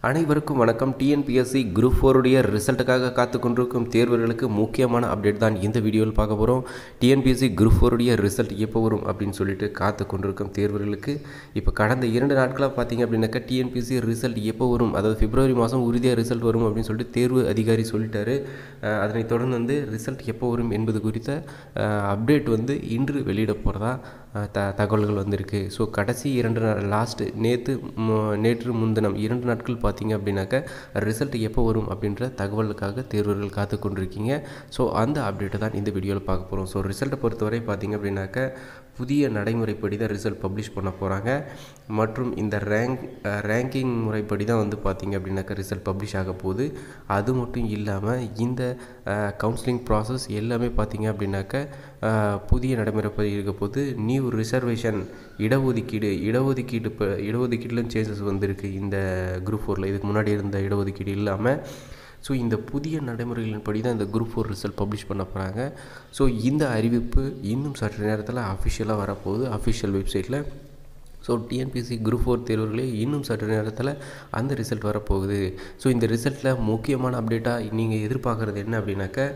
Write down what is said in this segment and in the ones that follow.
அனைவருக்கும் வணக்கம் TNPSC group ஃபோருடைய ரிசல்ட்டுக்காக காத்து கொண்டிருக்கும் தேர்வர்களுக்கு முக்கியமான அப்டேட் தான் இந்த வீடியோவில் பார்க்க போகிறோம் டிஎன்பிஎஸ்சி குரூப் ஃபோருடைய ரிசல்ட் எப்போ வரும் அப்படின்னு சொல்லிட்டு காத்து கொண்டிருக்கும் தேர்வர்களுக்கு இப்போ கடந்த இரண்டு நாட்களாக பார்த்தீங்க அப்படின்னாக்கா டிஎன்பிஎஸ்சி ரிசல்ட் எப்போ வரும் அதாவது பிப்ரவரி மாதம் உறுதியாக ரிசல்ட் வரும் அப்படின்னு சொல்லிட்டு தேர்வு அதிகாரி சொல்லிட்டாரு அஹ் அதனைத் தொடர்ந்து வந்து ரிசல்ட் எப்போ வரும் என்பது குறித்த அப்டேட் வந்து இன்று வெளியிட போகிறதா த தகவல்கள் வந்திருக்கு ஸோ கடைசி இரண்டு நாள் லாஸ்ட்டு நேற்று நேற்று முன்தினம் இரண்டு நாட்கள் பார்த்தீங்க அப்படின்னாக்கா ரிசல்ட் எப்போ வரும் அப்படின்ற தகவலுக்காக தேர்வர்கள் காத்து கொண்டிருக்கீங்க ஸோ அந்த அப்டேட்டை தான் இந்த வீடியோவில் பார்க்க போகிறோம் ஸோ ரிசல்ட்டை பொறுத்தவரை பார்த்தீங்க அப்படின்னாக்கா புதிய நடைமுறைப்படி தான் ரிசல்ட் பப்ளிஷ் பண்ண போகிறாங்க மற்றும் இந்த ரேங்க் ரேங்கிங் முறைப்படி தான் வந்து பார்த்தீங்க அப்படின்னாக்கா ரிசல்ட் பப்ளிஷ் ஆக போகுது அது மட்டும் இல்லாமல் இந்த கவுன்சிலிங் ப்ராசஸ் எல்லாமே பார்த்தீங்க அப்படின்னாக்கா அஹ், புதிய நடைமுறைப்படி இருக்க போது நியூ ரிசர்வேஷன் இடஒதுக்கீடு இடஒதுக்கீடு இப்போ இடஒதுக்கீடுலையும் சேஞ்சஸ் வந்திருக்கு இந்த குரூப் ஃபோரில் இதுக்கு முன்னாடி இருந்த இடஒதுக்கீடு இல்லாமல் ஸோ இந்த புதிய நடைமுறைகளின்படி தான் இந்த குரூப் ஃபோர் ரிசல்ட் பப்ளிஷ் பண்ண போகிறாங்க ஸோ இந்த அறிவிப்பு இன்னும் சற்று நேரத்தில் அஃபிஷியலாக வரப்போகுது அஃபிஷியல் வெப்சைட்டில் ஸோ டிஎன்பிஎஸ்சி குரூப் ஃபோர் தேர்வுகளே இன்னும் சற்று நேரத்தில் அந்த ரிசல்ட் வரப்போகுது ஸோ இந்த ரிசல்ட்டில் முக்கியமான அப்டேட்டாக நீங்கள் எதிர்பார்க்குறது என்ன அப்படின்னாக்கா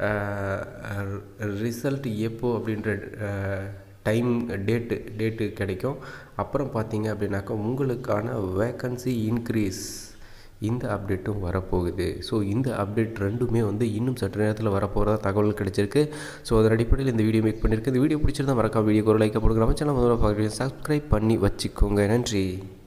ரிசல்ட் எப்போ அப்படின்ற டைம் டேட்டு டேட்டு கிடைக்கும் அப்புறம் பார்த்தீங்க அப்படின்னாக்கா உங்களுக்கான வேக்கன்சி இன்க்ரீஸ் இந்த அப்டேட்டும் வரப்போகுது ஸோ இந்த அப்டேட் ரெண்டுமே வந்து இன்னும் சற்று நேரத்தில் வரப்போகிறதா தகவல் கிடைச்சிருக்கு ஸோ அதன் அடிப்படையில் இந்த வீடியோ மேக் பண்ணியிருக்கு இந்த வீடியோ பிடிச்சிருந்தா மறக்காம வீடியோக்கு ஒரு லைக்கை போடுங்க நம்ம சேனல் முதல்ல பார்க்குறீங்க சப்ஸ்கிரைப் பண்ணி வச்சுக்கோங்க நன்றி